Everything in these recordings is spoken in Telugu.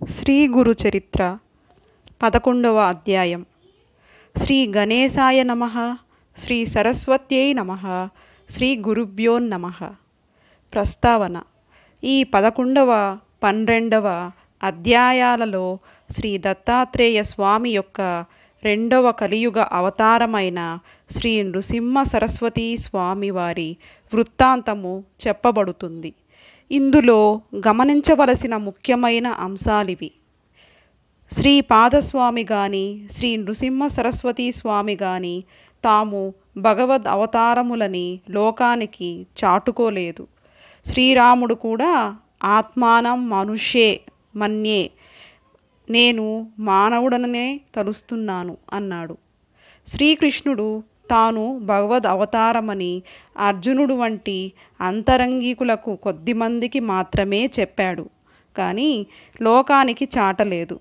శ్రీ గురు చరిత్ర పదకొండవ అధ్యాయం శ్రీ గణేశాయ నమ శ్రీ సరస్వత్యై నమ శ్రీ గురుభ్యో నమ ప్రస్తావన ఈ పదకొండవ పన్నెండవ అధ్యాయాలలో శ్రీ దత్తాత్రేయ స్వామి యొక్క రెండవ కలియుగ అవతారమైన శ్రీ నృసింహ సరస్వతీ స్వామి వారి వృత్తాంతము చెప్పబడుతుంది ఇందులో గమనించవలసిన ముఖ్యమైన అంశాలివి శ్రీ పాదస్వామి గాని శ్రీ నృసింహ సరస్వతీ స్వామి గాని తాము భగవద్ అవతారములని లోకానికి చాటుకోలేదు శ్రీరాముడు కూడా ఆత్మానం మనుష్యే మన్యే నేను మానవుడననే తలుస్తున్నాను అన్నాడు శ్రీకృష్ణుడు తాను భగవద్ అవతారమని అర్జునుడు వంటి అంతరంగికులకు కొద్దిమందికి మాత్రమే చెప్పాడు కానీ లోకానికి చాటలేదు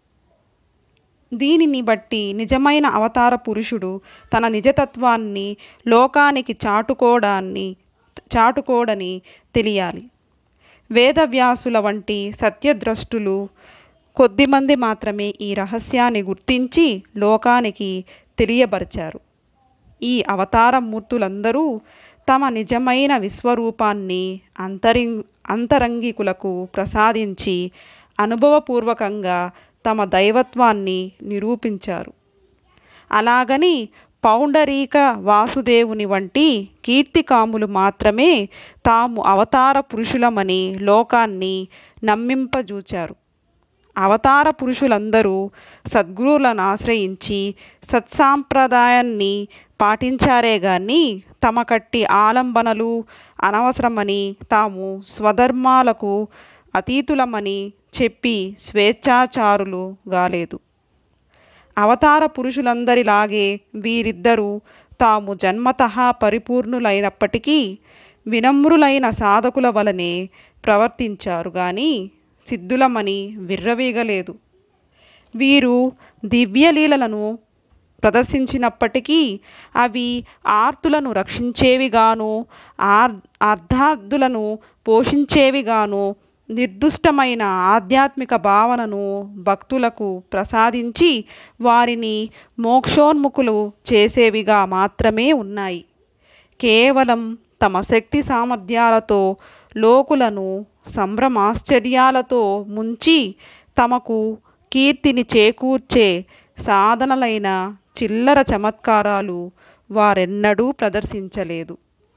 దీనిని బట్టి నిజమైన అవతార పురుషుడు తన నిజతత్వాన్ని లోకానికి చాటుకోవడాన్ని చాటుకోడని తెలియాలి వేదవ్యాసుల వంటి సత్యద్రష్టులు కొద్దిమంది మాత్రమే ఈ రహస్యాన్ని గుర్తించి లోకానికి తెలియబరిచారు ఈ అవతార మూర్తులందరూ తమ నిజమైన విశ్వరూపాన్ని అంతరింగ్ అంతరంగికులకు ప్రసాదించి అనుభవపూర్వకంగా తమ దైవత్వాన్ని నిరూపించారు అలాగని పౌండరీక వాసుదేవుని వంటి కీర్తికాములు మాత్రమే తాము అవతార పురుషులమని లోకాన్ని నమ్మింపజూచారు అవతార పురుషులందరూ సద్గురువులను ఆశ్రయించి సత్సాంప్రదాయాన్ని పాటించారే గాని తమ కట్టి ఆలంబనలు అనవసరమని తాము స్వధర్మాలకు అతీతులమని చెప్పి స్వేచ్ఛాచారులు గాలేదు అవతార పురుషులందరిలాగే వీరిద్దరూ తాము జన్మతః పరిపూర్ణులైనప్పటికీ వినమ్రులైన సాధకుల వలనే ప్రవర్తించారు గాని సిద్ధులమని విర్రవీగలేదు వీరు దివ్యలీలలను ప్రదర్శించినప్పటికీ అవి ఆర్తులను రక్షించేవిగాను ఆర్ అర్ధార్థులను పోషించేవిగాను నిర్దుష్టమైన ఆధ్యాత్మిక భావనను భక్తులకు ప్రసాదించి వారిని మోక్షోన్ముఖులు చేసేవిగా మాత్రమే ఉన్నాయి కేవలం తమ శక్తి సామర్థ్యాలతో లోకులను సంభ్రమాశ్చర్యాలతో ముంచి తమకు కీర్తిని చేకూర్చే సాధనలైన చిల్లర చమత్కారాలు వారెన్నడూ ప్రదర్శించలేదు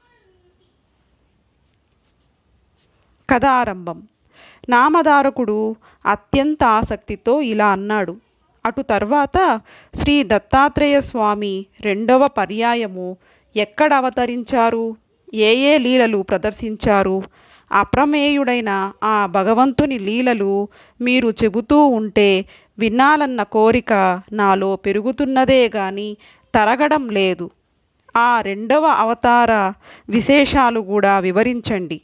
కథారంభం నామధారకుడు అత్యంత ఆసక్తితో ఇలా అన్నాడు అటు తర్వాత శ్రీ దత్తాత్రేయ స్వామి రెండవ పర్యాయము ఎక్కడ అవతరించారు ఏ ఏ లీలలు ప్రదర్శించారు అప్రమేయుడైన ఆ భగవంతుని లీలలు మీరు చెబుతూ ఉంటే వినాలన్న కోరిక నాలో పెరుగుతున్నదే గాని తరగడం లేదు ఆ రెండవ అవతార విశేషాలు కూడా వివరించండి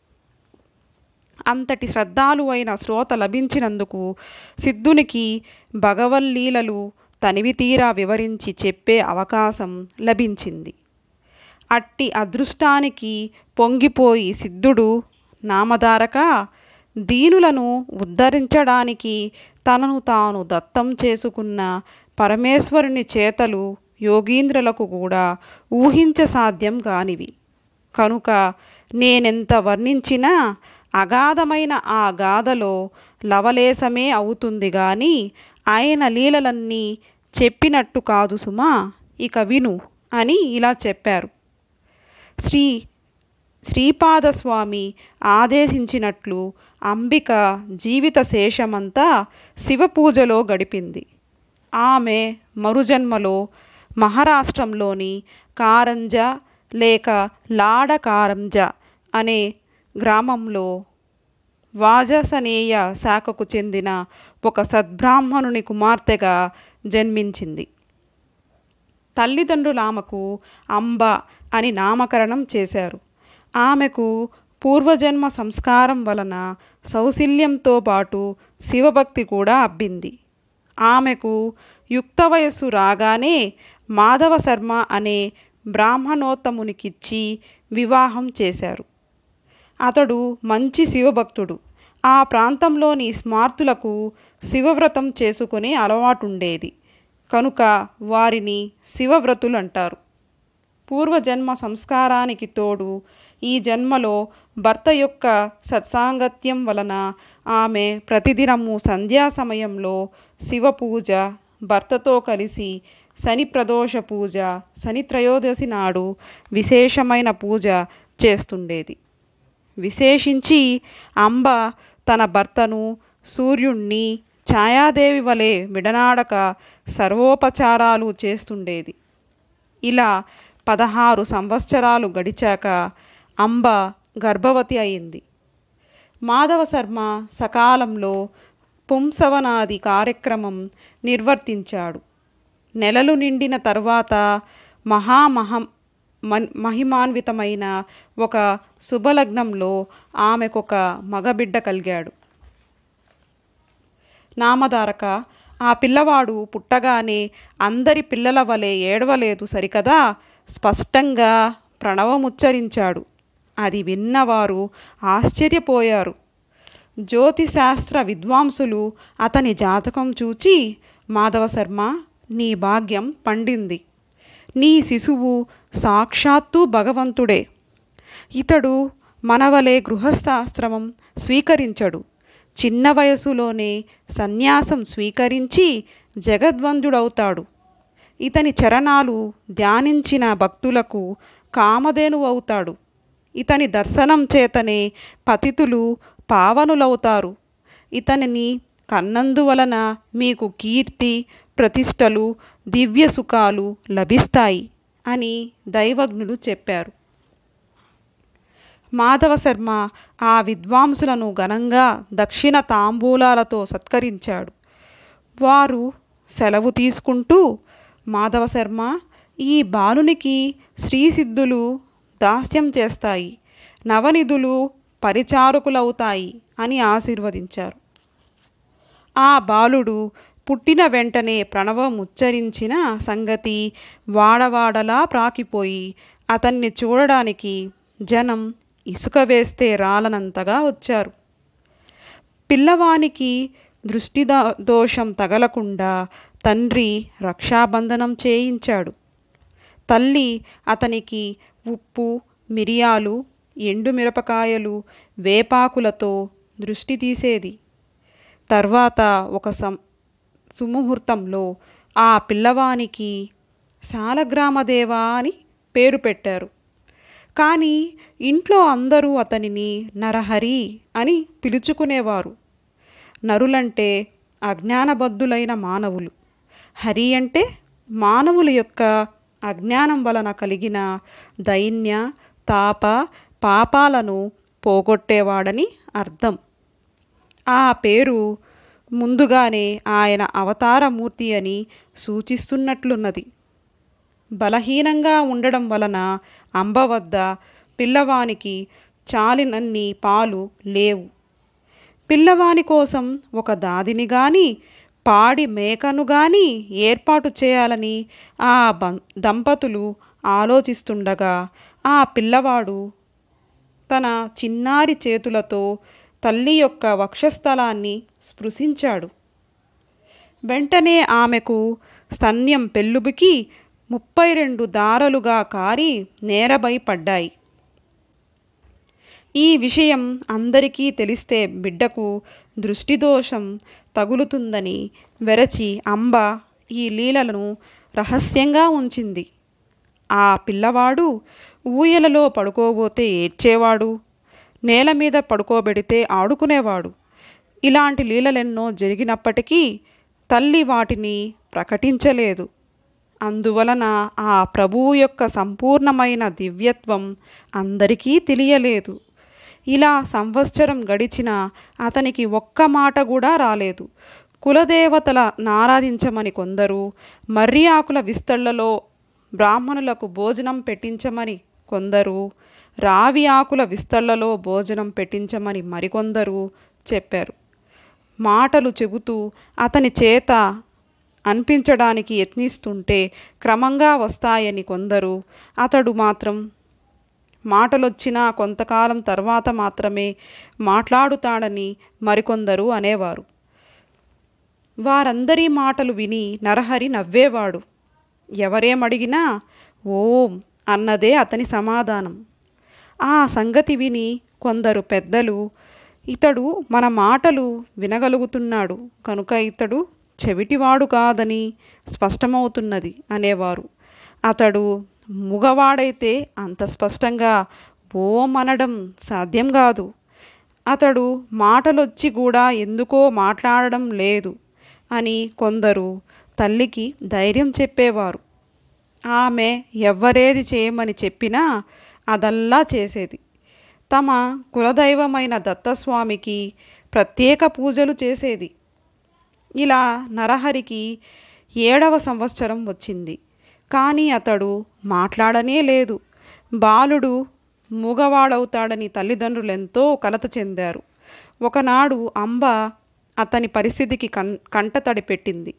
అంతటి శ్రద్ధాలు అయిన శ్రోత లభించినందుకు సిద్ధునికి భగవల్లీలలు తనివి తీరా వివరించి చెప్పే అవకాశం లభించింది అట్టి అదృష్టానికి పొంగిపోయి సిద్ధుడు నామధారక దీనులను ఉద్ధరించడానికి తనను తాను దత్తం చేసుకున్న పరమేశ్వరుని చేతలు యోగీంద్రులకు కూడా ఊహించ సాధ్యం కానివి కనుక నేనెంత వర్ణించినా అగాధమైన ఆ గాథలో లవలేశమే అవుతుంది గాని ఆయన లీలలన్నీ చెప్పినట్టు కాదు సుమా ఇక విను అని ఇలా చెప్పారు శ్రీ శ్రీపాదస్వామి ఆదేశించినట్లు అంబిక జీవిత శేషమంతా శివపూజలో గడిపింది ఆమె మరుజన్మలో మహారాష్ట్రంలోని కారంజ లేక లాడకారంజ అనే గ్రామంలో వాజసనేయ శాఖకు చెందిన ఒక సద్బ్రాహ్మణుని కుమార్తెగా జన్మించింది తల్లిదండ్రులు ఆమెకు అంబ అని నామకరణం చేశారు ఆమెకు పూర్వజన్మ సంస్కారం వలన సౌశల్యంతో పాటు శివభక్తి కూడా అబ్బింది ఆమెకు యుక్త వయస్సు రాగానే మాధవ శర్మ అనే బ్రాహ్మణోత్తమునికిచ్చి వివాహం చేశారు అతడు మంచి శివభక్తుడు ఆ ప్రాంతంలోని స్మార్తులకు శివవ్రతం చేసుకునే అలవాటుండేది కనుక వారిని శివవ్రతులు అంటారు పూర్వజన్మ సంస్కారానికి తోడు ఈ జన్మలో భర్త యొక్క సత్సాంగత్యం వలన ఆమె ప్రతిదినము సంధ్యా సమయంలో శివ పూజ భర్తతో కలిసి శని ప్రదోష పూజ శని త్రయోదశి నాడు విశేషమైన పూజ చేస్తుండేది విశేషించి అంబ తన భర్తను సూర్యుణ్ణి ఛాయాదేవి వలె విడనాడక సర్వోపచారాలు చేస్తుండేది ఇలా పదహారు సంవత్సరాలు గడిచాక అంబ గర్భవతి అయింది మాధవ శర్మ సకాలంలో పుంసవనాది కార్యక్రమం నిర్వర్తించాడు నెలలు నిండిన తర్వాత మహామహం మన్ మహిమాన్వితమైన ఒక శుభలగ్నంలో ఆమెకొక మగబిడ్డ కలిగాడు నామధారక ఆ పిల్లవాడు పుట్టగానే అందరి పిల్లల వలె ఏడవలేదు సరికదా స్పష్టంగా ప్రణవముచ్చరించాడు అది విన్నవారు ఆశ్చర్యపోయారు జ్యోతిశాస్త్ర విద్వాంసులు అతని జాతకం చూచి మాధవ శర్మ నీ భాగ్యం పండింది నీ శిశువు సాక్షాత్తు భగవంతుడే ఇతడు మనవలే గృహస్థాశ్రమం స్వీకరించడు చిన్న వయసులోనే సన్యాసం స్వీకరించి జగద్వందుడవుతాడు ఇతని చరణాలు ధ్యానించిన భక్తులకు కామధేను అవుతాడు ఇతని దర్శనం చేతనే పతితులు పావనులవుతారు ఇతనిని కన్నందువలన మీకు కీర్తి ప్రతిష్టలు దివ్య సుఖాలు లభిస్తాయి అని దైవజ్ఞులు చెప్పారు మాధవ శర్మ ఆ విద్వాంసులను ఘనంగా దక్షిణ తాంబూలాలతో సత్కరించాడు వారు సెలవు తీసుకుంటూ మాధవ శర్మ ఈ బాలునికి శ్రీసిద్ధులు దాస్యం చేస్తాయి నవనిధులు పరిచారకులవుతాయి అని ఆశీర్వదించారు ఆ బాలుడు పుట్టిన వెంటనే ప్రణవం ఉచ్చరించిన సంగతి వాడవాడలా ప్రాకిపోయి అతన్ని చూడడానికి జనం ఇసుక వేస్తే రాలనంతగా వచ్చారు పిల్లవానికి దృష్టి దోషం తగలకుండా తండ్రి రక్షాబంధనం చేయించాడు తల్లి అతనికి ఉప్పు మిరియాలు ఎండుమిరపకాయలు వేపాకులతో దృష్టి తీసేది తర్వాత ఒక సం సుముహూర్తంలో ఆ పిల్లవానికి శాలగ్రామదేవా అని పేరు పెట్టారు కానీ ఇంట్లో అందరూ అతనిని నరహరి అని పిలుచుకునేవారు నరులంటే అజ్ఞానబద్ధులైన మానవులు హరి అంటే మానవుల యొక్క అజ్ఞానం వలన కలిగిన దైన్య తాప పాపాలను పోగొట్టేవాడని అర్థం ఆ పేరు ముందుగానే ఆయన అవతారమూర్తి అని సూచిస్తున్నట్లున్నది బలహీనంగా ఉండడం వలన అంబ వద్ద పిల్లవానికి చాలినన్ని పాలు లేవు పిల్లవాని కోసం ఒక దాదిని గాని పాడి మేకను గాని ఏర్పాటు చేయాలని ఆ దంపతులు ఆలోచిస్తుండగా ఆ పిల్లవాడు తన చిన్నారి చేతులతో తల్లి యొక్క వక్షస్థలాన్ని స్పృశించాడు వెంటనే ఆమెకు స్తన్యం పెళ్ళుబికి ముప్పై రెండు దారలుగా కారి నేరబై పడ్డాయి ఈ విషయం అందరికీ తెలిస్తే బిడ్డకు దృష్టిదోషం తగులుతుందని వెరచి అంబ ఈ లీలలను రహస్యంగా ఉంచింది ఆ పిల్లవాడు ఊయలలో పడుకోబోతే ఏడ్చేవాడు నేల మీద పడుకోబెడితే ఆడుకునేవాడు ఇలాంటి లీలలెన్నో జరిగినప్పటికీ తల్లి వాటిని ప్రకటించలేదు అందువలన ఆ ప్రభువు యొక్క సంపూర్ణమైన దివ్యత్వం అందరికీ తెలియలేదు ఇలా సంవత్సరం గడిచిన అతనికి ఒక్క మాట కూడా రాలేదు కులదేవతల నారాధించమని కొందరు మర్రి ఆకుల విస్తళ్లలో బ్రాహ్మణులకు భోజనం పెట్టించమని కొందరు రావి ఆకుల విస్తళ్లలో భోజనం పెట్టించమని మరికొందరు చెప్పారు మాటలు చెబుతూ అతని చేత అనిపించడానికి యత్నిస్తుంటే క్రమంగా వస్తాయని కొందరు అతడు మాత్రం మాటలొచ్చినా కొంతకాలం తర్వాత మాత్రమే మాట్లాడుతాడని మరికొందరు అనేవారు వారందరి మాటలు విని నరహరి నవ్వేవాడు ఎవరేమడిగినా ఓం అన్నదే అతని సమాధానం ఆ సంగతి విని కొందరు పెద్దలు ఇతడు మన మాటలు వినగలుగుతున్నాడు కనుక ఇతడు చెవిటివాడు కాదని స్పష్టమవుతున్నది అనేవారు అతడు ముగవాడైతే అంత స్పష్టంగా ఓం అనడం సాధ్యం కాదు అతడు మాటలొచ్చి కూడా ఎందుకో మాట్లాడడం లేదు అని కొందరు తల్లికి ధైర్యం చెప్పేవారు ఆమె ఎవ్వరేది చేయమని చెప్పినా అదల్లా చేసేది తమ కులదైవమైన దత్తస్వామికి ప్రత్యేక పూజలు చేసేది ఇలా నరహరికి ఏడవ సంవత్సరం వచ్చింది కానీ అతడు మాట్లాడనే లేదు బాలుడు మూగవాడవుతాడని తల్లిదండ్రులెంతో కలత చెందారు ఒకనాడు అంబ అతని పరిస్థితికి కన్ కంటతడి పెట్టింది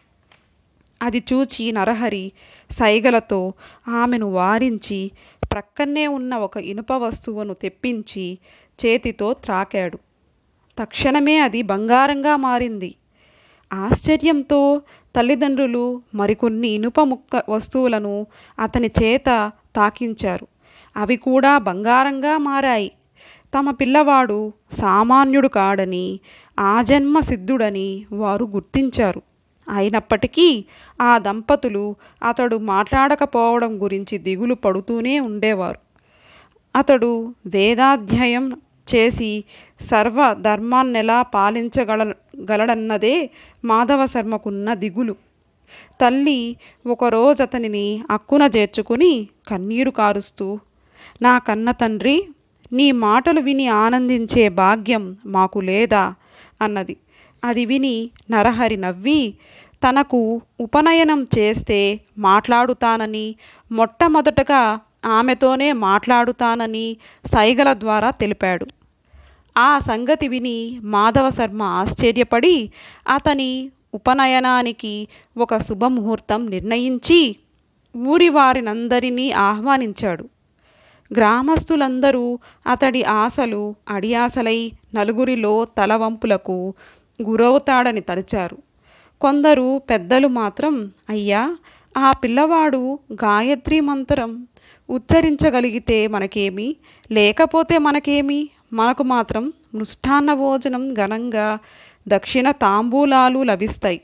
అది చూచి నరహరి సైగలతో ఆమెను వారించి ప్రక్కనే ఉన్న ఒక ఇనుప వస్తువును తెప్పించి చేతితో త్రాకాడు తక్షణమే అది బంగారంగా మారింది ఆశ్చర్యంతో తల్లిదండ్రులు మరికొన్ని ఇనుప ముక్క వస్తువులను అతని చేత తాకించారు అవి కూడా బంగారంగా మారాయి తమ పిల్లవాడు సామాన్యుడు కాడని ఆజన్మ సిద్ధుడని వారు గుర్తించారు అయినప్పటికీ ఆ దంపతులు అతడు మాట్లాడకపోవడం గురించి దిగులు పడుతూనే ఉండేవారు అతడు వేదాధ్యయం చేసి సర్వ ధర్మాన్నెలా పాలించగల గలడన్నదే మాధవ శర్మకున్న దిగులు తల్లి ఒకరోజు అతనిని అక్కున చేర్చుకుని కన్నీరు కారుస్తూ నా కన్న తండ్రి నీ మాటలు విని ఆనందించే భాగ్యం మాకు లేదా అన్నది అది విని నరహరి నవ్వి తనకు ఉపనయనం చేస్తే మాట్లాడుతానని మొట్టమొదటగా ఆమెతోనే మాట్లాడుతానని సైగల ద్వారా తెలిపాడు ఆ సంగతి విని మాధవ శర్మ ఆశ్చర్యపడి అతని ఉపనయనానికి ఒక శుభముహూర్తం నిర్ణయించి ఊరి వారినందరినీ ఆహ్వానించాడు గ్రామస్తులందరూ అతడి ఆశలు అడియాసలై నలుగురిలో తలవంపులకు గురవుతాడని తలిచారు కొందరు పెద్దలు మాత్రం అయ్యా ఆ పిల్లవాడు గాయత్రి మంత్రం ఉచ్చరించగలిగితే మనకేమి లేకపోతే మనకేమి మనకు మాత్రం మృష్టాన్న భోజనం ఘనంగా దక్షిణ తాంబూలాలు లభిస్తాయి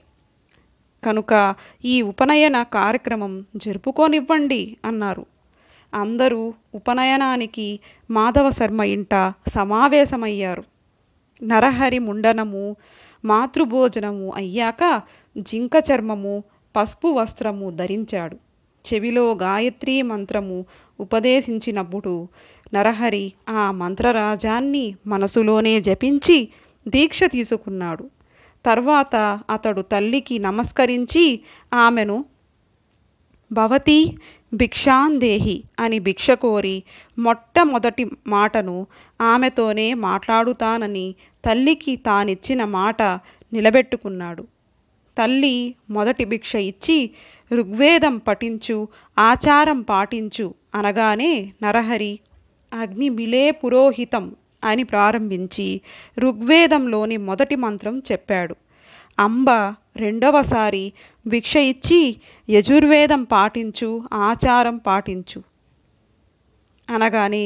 కనుక ఈ ఉపనయన కార్యక్రమం జరుపుకోనివ్వండి అన్నారు అందరూ ఉపనయనానికి మాధవ శర్మ ఇంట సమావేశమయ్యారు నరహరి ముండనము మాతృభోజనము అయ్యాక జింక చర్మము పసుపు వస్త్రము ధరించాడు చెవిలో గాయత్రీ మంత్రము ఉపదేశించినప్పుడు నరహరి ఆ మంత్రరాజాన్ని మనసులోనే జపించి దీక్ష తీసుకున్నాడు తర్వాత అతడు తల్లికి నమస్కరించి ఆమెను భవతి భిక్షాందేహి అని భిక్ష కోరి మొట్టమొదటి మాటను ఆమెతోనే మాట్లాడుతానని తల్లికి తానిచ్చిన మాట నిలబెట్టుకున్నాడు తల్లి మొదటి భిక్ష ఇచ్చి ఋగ్వేదం పఠించు ఆచారం పాటించు అనగానే నరహరి అగ్ని మిలే పురోహితం అని ప్రారంభించి ఋగ్వేదంలోని మొదటి మంత్రం చెప్పాడు అంబ రెండవసారి భిక్ష ఇచ్చి యజుర్వేదం పాటించు ఆచారం పాటించు అనగానే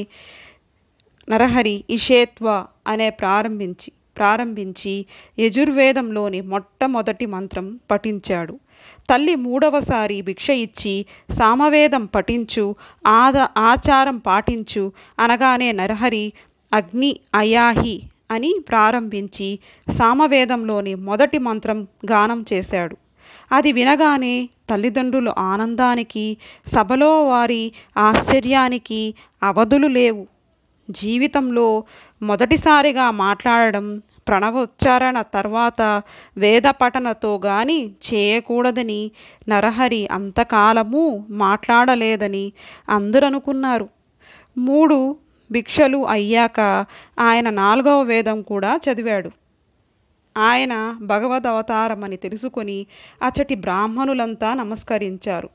నరహరి ఇషేత్వ అనే ప్రారంభించి ప్రారంభించి యజుర్వేదంలోని మొట్టమొదటి మంత్రం పఠించాడు తల్లి మూడవసారి భిక్ష ఇచ్చి సామవేదం పఠించు ఆద ఆచారం పాటించు అనగానే నరహరి అగ్ని అయాహి అని ప్రారంభించి సామవేదంలోని మొదటి మంత్రం గానం చేశాడు అది వినగానే తల్లిదండ్రులు ఆనందానికి సభలో వారి ఆశ్చర్యానికి అవధులు లేవు జీవితంలో మొదటిసారిగా మాట్లాడడం ప్రణవోచ్చారణ తర్వాత వేద పఠనతో గాని చేయకూడదని నరహరి అంతకాలము మాట్లాడలేదని అందరూ అనుకున్నారు మూడు భిక్షలు అయ్యాక ఆయన నాలుగవ వేదం కూడా చదివాడు ఆయన భగవద్ అవతారమని తెలుసుకొని అచటి బ్రాహ్మణులంతా నమస్కరించారు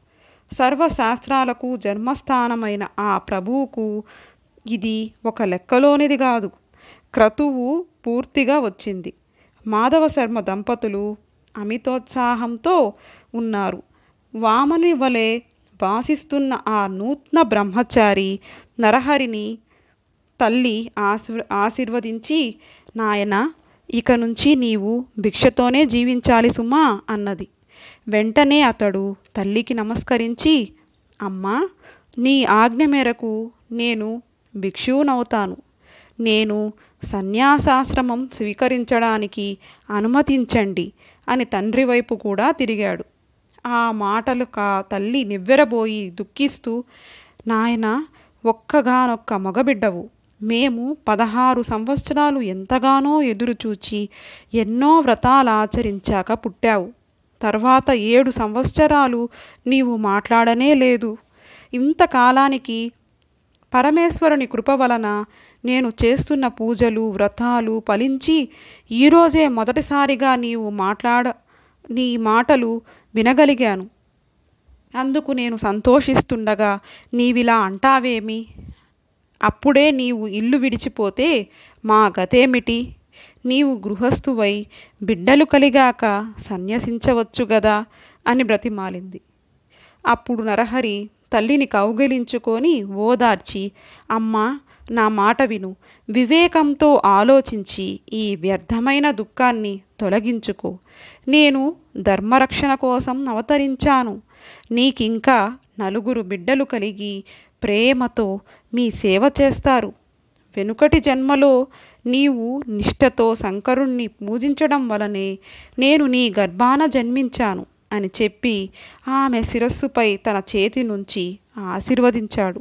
సర్వశాస్త్రాలకు జన్మస్థానమైన ఆ ప్రభువుకు ఇది ఒక లెక్కలోనిది కాదు క్రతువు పూర్తిగా వచ్చింది మాధవ శర్మ దంపతులు అమితోత్సాహంతో ఉన్నారు వామని వలె భాసిస్తున్న ఆ నూత్న బ్రహ్మచారి నరహరిని తల్లి ఆశీర్ ఆశీర్వదించి నాయన ఇక నుంచి నీవు భిక్షతోనే జీవించాలి సుమా అన్నది వెంటనే అతడు తల్లికి నమస్కరించి అమ్మా నీ ఆజ్ఞ మేరకు నేను భిక్షువునవుతాను నేను సన్యాసాశ్రమం స్వీకరించడానికి అనుమతించండి అని తండ్రి వైపు కూడా తిరిగాడు ఆ మాటలు కా తల్లి నివ్వెరబోయి దుఃఖిస్తూ నాయన ఒక్కగానొక్క మగబిడ్డవు మేము పదహారు సంవత్సరాలు ఎంతగానో ఎదురుచూచి ఎన్నో వ్రతాలు ఆచరించాక పుట్టావు తర్వాత ఏడు సంవత్సరాలు నీవు మాట్లాడనే లేదు ఇంతకాలానికి పరమేశ్వరుని కృప వలన నేను చేస్తున్న పూజలు వ్రతాలు ఫలించి ఈరోజే మొదటిసారిగా నీవు మాట్లాడ నీ మాటలు వినగలిగాను అందుకు నేను సంతోషిస్తుండగా నీవిలా అంటావేమి అప్పుడే నీవు ఇల్లు విడిచిపోతే మా గతేమిటి నీవు గృహస్థువై బిడ్డలు కలిగాక సన్యసించవచ్చు గదా అని బ్రతిమాలింది అప్పుడు నరహరి తల్లిని కౌగిలించుకొని ఓదార్చి అమ్మా నా మాట విను వివేకంతో ఆలోచించి ఈ వ్యర్థమైన దుఃఖాన్ని తొలగించుకో నేను ధర్మరక్షణ కోసం అవతరించాను నీకింకా నలుగురు బిడ్డలు కలిగి ప్రేమతో మీ సేవ చేస్తారు వెనుకటి జన్మలో నీవు నిష్ఠతో శంకరుణ్ణి పూజించడం వలనే నేను నీ గర్భాన జన్మించాను అని చెప్పి ఆమె శిరస్సుపై తన చేతి నుంచి ఆశీర్వదించాడు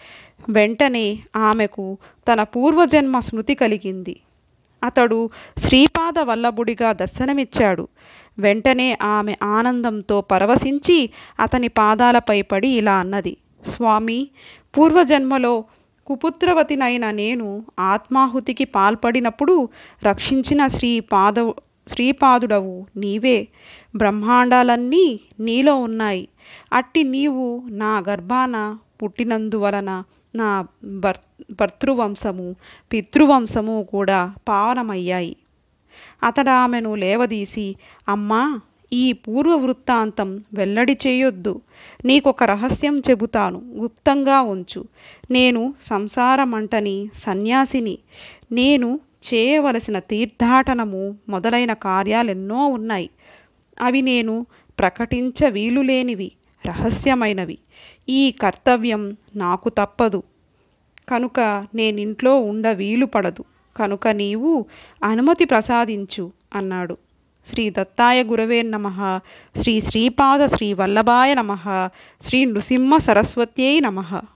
వెంటనే ఆమెకు తన పూర్వజన్మ స్మృతి కలిగింది అతడు శ్రీపాద వల్లభుడిగా దర్శనమిచ్చాడు వెంటనే ఆమె ఆనందంతో పరవశించి అతని పాదాలపై పడి ఇలా అన్నది స్వామి పూర్వజన్మలో కుపుత్రవతినైన నేను ఆత్మాహుతికి పాల్పడినప్పుడు రక్షించిన శ్రీపాద శ్రీపాదుడవు నీవే బ్రహ్మాండాలన్నీ నీలో ఉన్నాయి అట్టి నీవు నా గర్భాన పుట్టినందువలన నా భర్ భర్తృవంశము పితృవంశము కూడా పావనమయ్యాయి అతడు ఆమెను లేవదీసి అమ్మా ఈ పూర్వ వృత్తాంతం వెల్లడి చేయొద్దు నీకొక రహస్యం చెబుతాను గుప్తంగా ఉంచు నేను సంసారమంటని సన్యాసిని నేను చేయవలసిన తీర్థాటనము మొదలైన కార్యాలెన్నో ఉన్నాయి అవి నేను ప్రకటించ వీలులేనివి రహస్యమైనవి ఈ కర్తవ్యం నాకు తప్పదు కనుక నేనింట్లో ఉండ వీలు పడదు కనుక నీవు అనుమతి ప్రసాదించు అన్నాడు శ్రీ దత్తాయ గురవే నమ శ్రీ శ్రీపాద శ్రీ వల్లభాయ నమ శ్రీ నృసింహ సరస్వత్యై నమ